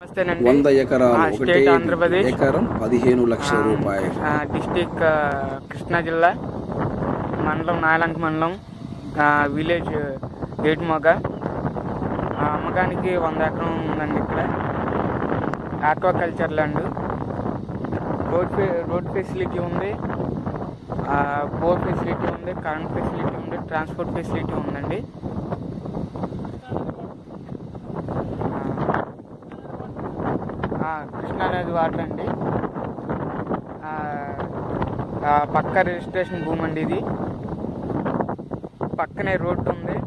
నమస్తేనండి వంద ఎకరాలు ఆ, ఒకటే స్టేట్ ఆంధ్రప్రదేశ్ ఎకరం పదిహేను లక్షల రూపాయలు ఆ, డిస్టిక్ ఆ, కృష్ణా జిల్లా మండలం నాయలంక మండలం ఆ, విలేజ్ ఏటుమొగ ఆ, అమ్మకానికి వంద ఎకరం ఉందండి ఇక్కడ ఆక్వాకల్చర్ ల్యాండ్ రోడ్ ఫె- రోడ్ ఫెసిలిటీ ఉంది ఆ, బోర్ ఫెసిలిటీ ఉంది కరెంట్ ఫెసిలిటీ ఉంది ట్రాన్స్పోర్ట్ ఫెసిలిటీ ఉందండి ఆ, ఆ, కృష్ణానది వాటర్ అండి ఆ, ఆ, పక్క రిజిస్ట్రేషన్ భూమి అండి ఇది పక్కనే రోడ్డు ఉంది